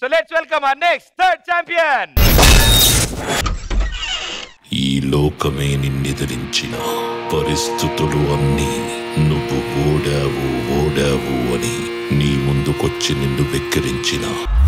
So let's welcome our next third champion ఈ లోకమే నిన్నెదిరించిన పరిస్థితులు అన్నీ నువ్వు ఓడావు ఓడావు అని నీ ముందుకొచ్చి నిన్ను వెక్కిరించిన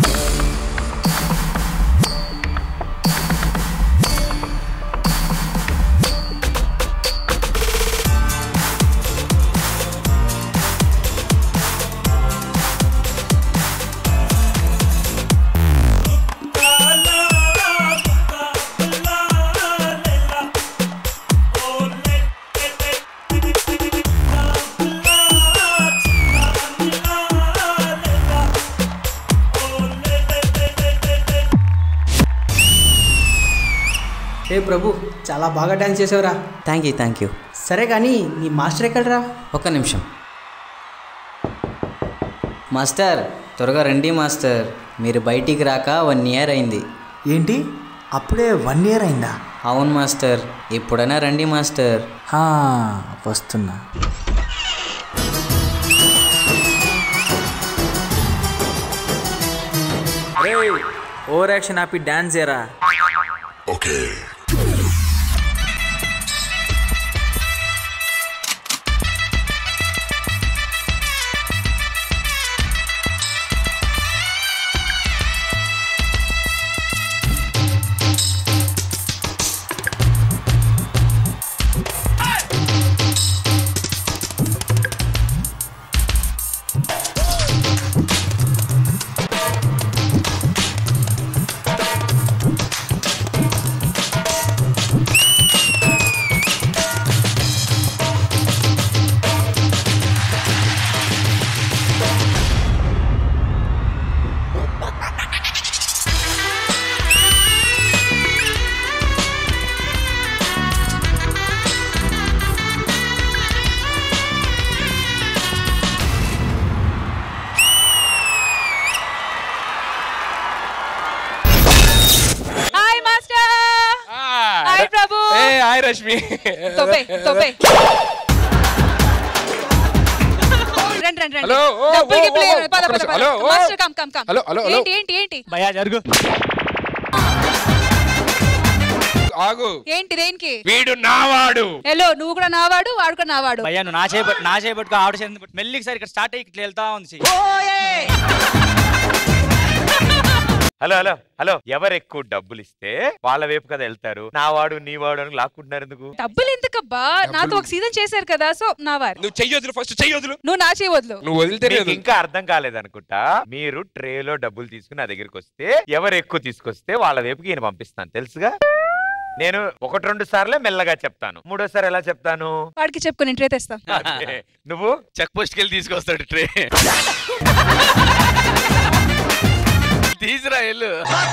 ఏ ప్రభు చాలా బాగా డ్యాన్స్ చేసావురా థ్యాంక్ యూ థ్యాంక్ యూ సరే కానీ నీ మాస్టర్ ఎక్కడరా ఒక్క నిమిషం మాస్టర్ త్వరగా రండి మాస్టర్ మీరు బయటికి రాక వన్ ఇయర్ అయింది ఏంటి అప్పుడే వన్ ఇయర్ అయిందా అవును మాస్టర్ ఎప్పుడైనా రండి మాస్టర్ హా, వస్తున్నా ఓవర్ యాక్షన్ ఆపి డాన్స్ చేయరా హాయ్ మాస్టర్ హాయ్ ప్రభు ఏ హాయ్ రష్మి తోపే తోపే రండి రండి రండి హలో, ఓ, డబ్బులకి ఓ, ప్లే ఓ, పద ఒక్క పద నిమిషం, పద హలో, ఓ. Master come come come hello, hello, hello. ఏంటి ఏంటి ఏంటి భయా జరుగు ఆగు ఏంటి దేనికి వీడు నావాడు హలో నువ్వు కూడా నావాడు వాడు కూడా నావాడు భయ్యా నువ్వు నా చేపట్టు నా చేపట్టుకో ఆవిడ చేతి మెల్లికి సార్ ఇక్కడ స్టార్ట్ అయ్యి ఇట్లా వెళ్తా ఉంది చెయ్యి. హలో హలో హలో ఎవరు ఎక్కువ డబ్బులు ఇస్తే వాళ్ళ వైపు కదా వెళ్తారు నా వాడు నీ వాడు అని లాక్కుంటున్నారు ఎందుకు డబ్బులు ఎందుకబ్బా నాతో ఒక సీజన్ చేశారు కదా సో నావారు నువ్వు చెయ్యొద్దు ఫస్ట్ చెయ్యొద్దు నువ్వు నా చేయవద్దు నువ్వు వదిలితే మీకు ఇంకా అర్థం కాలేదనుకుంటా మీరు ట్రేలో డబ్బులు తీసుకుని నా దగ్గరికి వస్తే ఎవరు ఎక్కువ తీసుకొస్తే వాళ్ళ వైపుకి ఈయన పంపిస్తాను తెలుసుగా నేను ఒకటి రెండు సార్లే మెల్లగా చెప్తాను మూడోసారి ఎలా చెప్తాను వాడికి చెప్పుకుని ట్రే తెస్తా అదే. నువ్వు చెక్ పోస్ట్ కెళ్ళి తీసుకొస్తాడు ట్రే తీసురా వెళ్ళు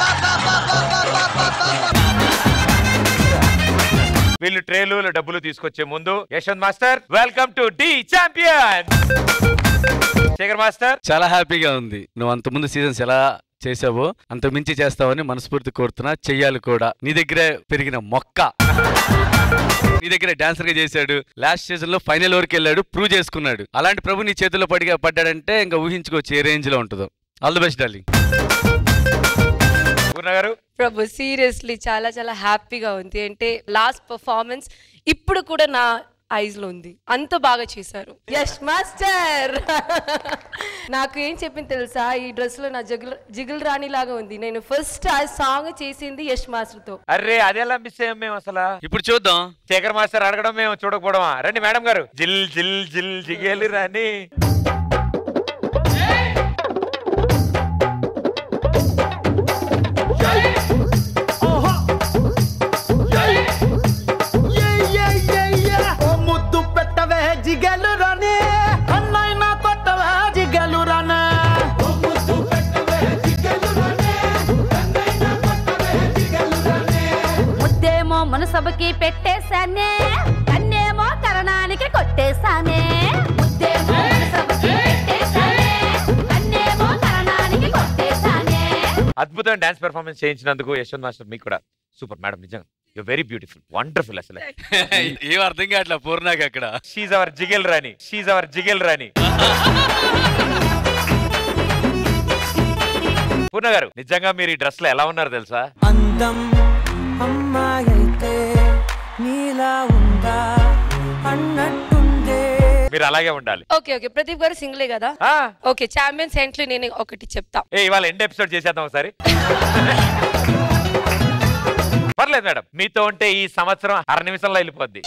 వీళ్ళు ట్రేలు డబ్బులు తీసుకొచ్చే ముందు Yashwanth master welcome to the champion Shekhar master చాలా హ్యాపీగా ఉంది నువ్వు అంత ముందు సీజన్స్ ఎలా చేసావో అంత మించి చేస్తావని మనస్ఫూర్తి కోరుతున్నా చెయ్యాలి కూడా నీ దగ్గరే పెరిగిన మొక్క నీ దగ్గర డాన్సర్ గా చేశాడు లాస్ట్ సీజన్ లో ఫైనల్ వరకు వెళ్ళాడు ప్రూవ్ చేసుకున్నాడు అలాంటి ప్రభు నీ చేతుల్లో పడిగా పడ్డాడంటే ఇంకా ఊహించుకోవచ్చు ఏ రేంజ్ లో ఉంటుందో all the best darling Purna garu Prabhu seriously చాలా చాలా హ్యాపీగా ఉంది అంటే లాస్ట్ పర్ఫార్మెన్స్ ఇప్పుడు కూడా నా ఐజ్ లో ఉంది అంత బాగా చేశారు యష్ మాస్టర్ నాకు ఏం చెప్పింది తెలుసా ఈ డ్రెస్ లో నా జగుల్ జిగుల్ రాణి లాగా ఉంది నేను ఫస్ట్ ఆ సాంగ్ చేసింది యష్ మాస్టర్ తో అరే అదెలా మిస్ అయ్యాం మేము అసలు ఇప్పుడు చూద్దాం శేఖర్ మాస్టర్ అడగడం మేము చూడకపోవడమా రండి మేడం గారు జిల్ జిల్ జిల్ జిగేలు రాని ముద్దు పెట్టవే జిగలు రానే అన్నైనా కొట్టవే జిగలు రానే ముద్దేమో మనసభకి పెట్టేశానే కన్నేమో కరణానికి కొట్టేశానే ముద్దేమో మనసభకి పెట్టేశానే కన్నేమో కరణానికి కొట్టేశానే అద్భుతమైన డాన్స్ పెర్ఫార్మెన్స్ చేయించినందుకు యశ్వంత్ మాస్టర్ మీకు కూడా సూపర్ మేడం నిజంగా యు వెరీ బ్యూటిఫుల్ వండర్ఫుల్ అసలు ఏం అర్థం కావట్లే పూర్ణాకి అక్కడ షీజ్ అవర్ జిగేల్ రాణి షీజ్ అవర్ జిగేల్ రాణి పూర్ణ గారు నిజంగా మీరు ఈ డ్రెస్ లో ఎలా ఉన్నారు తెలుసా అందం అమ్మాయైతే నీలా ఉందా అన్నట్టుందే మీరు అలాగే ఉండాలి ఓకే ఓకే ప్రదీప్ గారు సింగిలే కదా ఓకే ఛాంపియన్స్ ఎంట్రీ నేను ఒకటి చెప్తా ఏ ఇవాళ ఎండ్ ఎపిసోడ్ చేసేద్దాం ఒకసారి పర్లేదు మేడం మీతో ఉంటే ఈ సంవత్సరం అర నిమిషంలో వెళ్ళిపోద్ది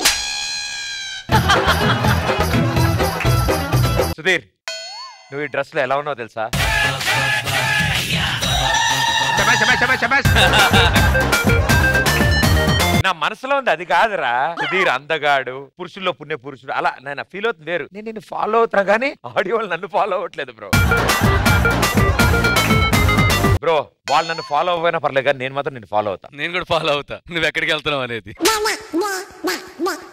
సుధీర్ నువ్వు ఈ డ్రెస్ లో ఎలా ఉన్నావు తెలుసా నా మనసులో ఉంది అది కాదురా సుధీర్ అందగాడు పురుషుల్లో పుణ్య పురుషుడు అలా నేను ఫీల్ అవుతుంది వేరు నేను నిన్ను ఫాలో అవుతున్నా కానీ ఆడియో వాళ్ళు నన్ను ఫాలో అవ్వట్లేదు బ్రో బ్రో వాళ్ళు నన్ను ఫాలో అవ్వైనా పర్లేదు కానీ నేను మాత్రం నిన్ను ఫాలో అవుతా నేను కూడా ఫాలో అవుతా నువ్వు ఎక్కడికి వెళ్తున్నావు అనేది